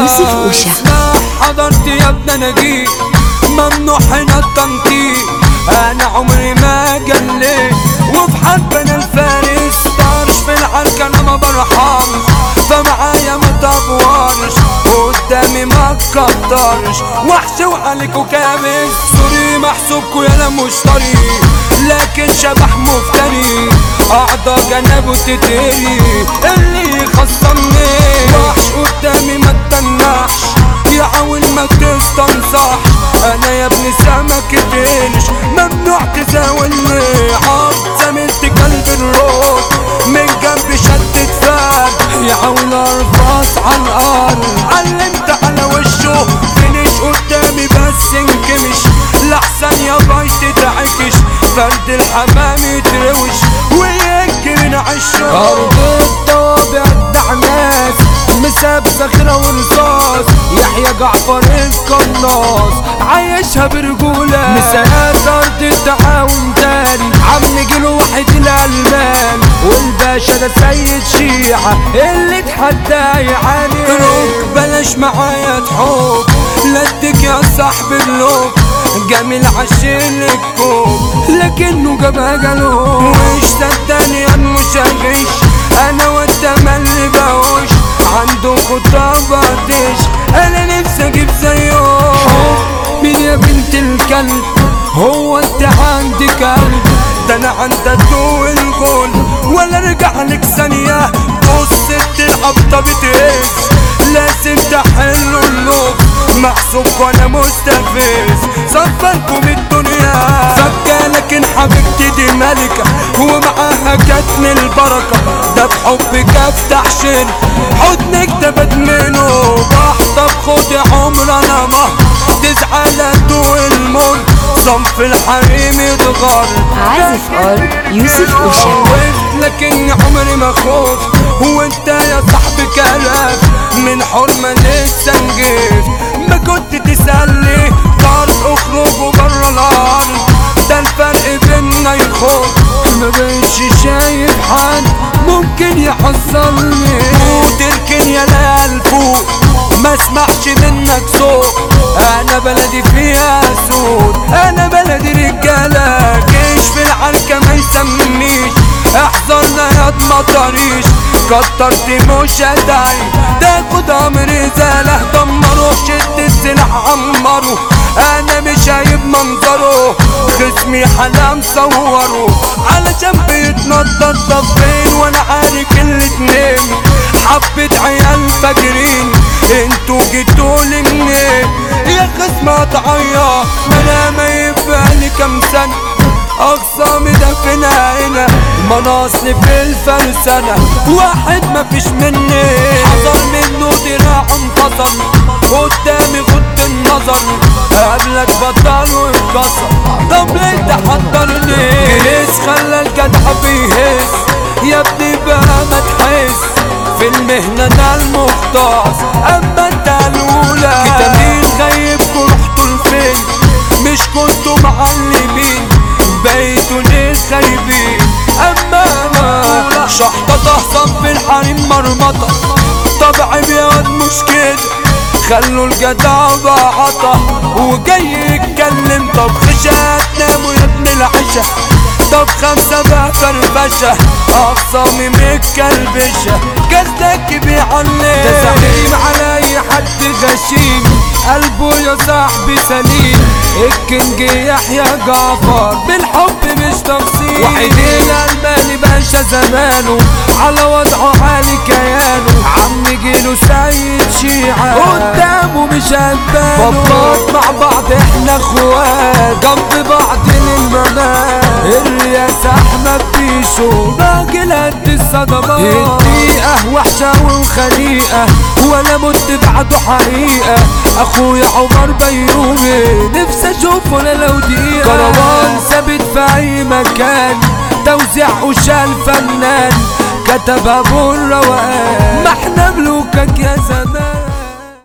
يوسف أوشا. اسمع حضرت يا ابن انا جيت ممنوع هنا التنطيط انا عمري ما جليت وفي حرب انا الفارس طرش في العركة انا ما برحمش فمعايا ما تفورش قدامي ما تكترش وحش وعليكوا كابس سوري محسوبكوا يالا مشتري لكن شبح مفتري اعضى جنبه تتري اللي يخصمني وحش قدامي ما تتنحش يحاول ما تستنصحش انا يا ابن سمك تنش ممنوع تزاولني عض زميلت قلب الروح من جنب شدت فار يحاول ارفص على الارض علمت على وشه فينش قدامي بس انكمش لحسن يا باي تتعكش فرد الحمام يتروش ويجري نعشه ارض الطوابع الدعناس مساب صخرة ورصاص يحيى جعفر القناص عايشها برجولة مسايات أرض التعاون تاني عم جيله واحد الألمان والباشا ده سيد شيعة اللي اتحدى يعاني روك بلاش معايا تحوك لدك يا صاحب اللوك جميل عشان الكوب لكنه جابها جلوب مش صدقني انا مش هغش انا وانت مالي بهوش عنده خطابة دش انا نفسي اجيب زيهم مين يا بنت الكلب هو انت عندك قلب ده انا عندك طول الجول ولا ارجع لك ثانية بص تلعب بتهز لازم تحلوا اللوب محسوب وانا مستفز صفنكم الدنيا فكة لكن حبيبتي دي ملكة ومعاها كتم البركة ده بحبك افتح شن حضنك ده بدمنه بحطب خد عمر انا ما تزعل ادوق المر صنف الحريم يتغر عازف ار يوسف أوشا خوفت لكن عمري ما خفت هو انت يا صاحبي كلام من حرمة لسه نجيت ما كنت تسألني طارت اخرجوا برا الارض ده الفرق بينا يخوف ما بقتش شايف حد ممكن يحصلني وتركن يا ليال فوق ما اسمعش منك صوت انا بلدي فيها سود انا بلدي رجاله جيش في العركه ما يسميش احذرنا يا مطريش كترت مش هدعي تاخد امر زاله دمروا شد السلاح عمروا انا مش هايب منظره خصمي حلا مصوره علشان بيتنطط طفين وانا عارف الاتنين حبة عيال فاجرين انتوا جيتوا لي منين يا خصم اتعيط انا ما يبقى لي كام سنة اقسامي دفنها هنا مناصب في الفرسانة واحد ما فيش مني حصل منه دراع انتصر قدامي غض النظر قبلك بطل واتكسر طب ليه تحضرني جليس خلى الجدع بيهز يا ابني بقى ما تحس في المهنة انا المختص اما انت الاولى كتابين غيبكوا رحتوا لفين مش كنتوا معلمين بقيتوا ليه خايبين اما انا شحطة تحصل في الحريم مرمطة طبع بيض مش كده خلوا الجدع بعطة وجاي يتكلم طب خشة تناموا يا ابن العشا طب خمسة بقى فرفشة أقصامي متكلبشة قصدك بيعلم ده زعيم على أي حد غشيم قلبه يا صاحبي سليم الكينج يحيى جعفر بالحب مش تفصيل وحيد الألماني باشا زمانه على وضعه عالي كيانه عم جيله سيد شيعة قدامه مش هتبانه بطلات مع بعض احنا اخوات جنب بعض للممات الرياسة احمد بيشو راجل قد الصدمات الدقيقة وحشة وخليقة ولا مت بعده حقيقة اخويا عمر بيومي نفسي اشوفه انا لو دقيقة كروان ثابت في اي مكان توزيع وشال فنان كتب ابو الروقان ما احنا ملوكك يا زمان